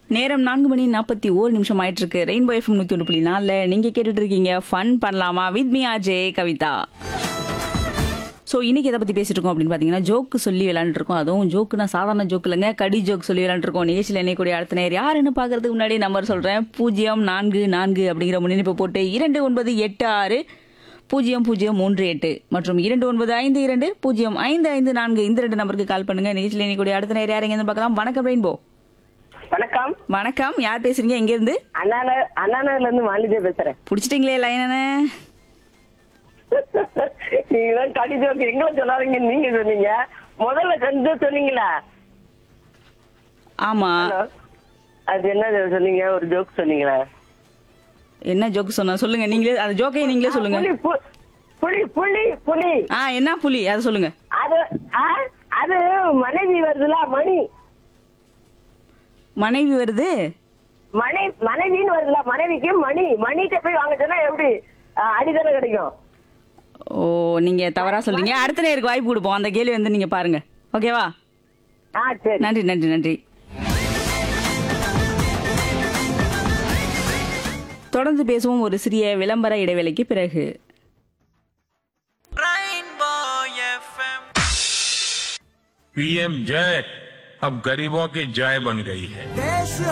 நேரம் நான்கு மணி நாற்பத்தி ஓரு நிமிஷம் ஆயிட்டு இருக்கு ரெயின்போ எஃப்எம் நூத்தி ஒன்று புள்ளி நாலுல நீங்க கேட்டுட்டு இருக்கீங்க ஃபன் பண்ணலாமா with me Ajay Kavitha so இன்னைக்கு எதை பத்தி பேசிட்டு இருக்கோம் அப்படின்னு பாத்தீங்கன்னா ஜோக்கு சொல்லி விளையாண்டுட்டு இருக்கோம் அதுவும் ஜோக்குனா சாதாரண ஜோக் இல்லைங்க கடி ஜோக் சொல்லி விளையாண்டுட்டு இருக்கோம் நிகழ்ச்சியில் என்னைக்கூடிய அடுத்த நேர் யாருன்னு பாக்குறதுக்கு முன்னாடி நம்பர் சொல்றேன் பூஜ்ஜியம் நான்கு நான்கு அப்படிங்கிற முன்னிணைப்பு போட்டு இரண்டு ஒன்பது எட்டு ஆறு பூஜ்ஜியம் பூஜ்ஜியம் மூன்று எட்டு மற்றும் இரண்டு ஒன்பது ஐந்து இரண்டு பூஜ்ஜியம் ஐந்து ஐந்து நான்கு இந்த ரெண்டு நம்பருக்கு கால் பண்ணுங்க நிகழ்ச்சியில் என்னைக்கூடிய அடுத்த நேர் யாருங்க பார்க்கலாம் வணக்கம் ரெயின்போ வணக்கம் வணக்கம் யார் பேசுறீங்க எங்க இருந்து அண்ணா நகர் அண்ணா நகர்ல இருந்து மாலிதே பேசுறேன் புடிச்சிட்டீங்களே லைனனே நீங்க கடி ஜோக்கு எங்களை சொல்லாதீங்க நீங்க சொன்னீங்க முதல்ல கண்டு சொன்னீங்களா ஆமா ஹலோ அது என்ன சொன்னீங்க ஒரு ஜோக் சொன்னீங்களா என்ன ஜோக் சொன்னா சொல்லுங்க நீங்களே அந்த ஜோக்கையை நீங்களே சொல்லுங்க புலி பு- புலி புலி புலி ஆ என்ன புலி அதை சொல்லுங்க அது ஆ, அது மனைவி வருதுல மணி மனைவி வருது மனை மனைவின்னு வருதுல மனைவிக்கு மணி மணிகிட்ட போய் வாங்க சொன்னா எப்படி ஆ, அடிதானே கிடைக்கும் ஓ நீங்க தவறா சொல்றீங்க அடுத்த நேருக்கு வாய்ப்பு கொடுப்போம் அந்த கேள்வி வந்து நீங்க பாருங்க ஓகேவா ஆ சரி நன்றி நன்றி நன்றி தொடர்ந்து பேசுவோம் ஒரு சிறிய விளம்பர இடைவேளைக்கு பிறகு Rainbow FM. पीएम जय अब गरीबों की जय बन गई है देश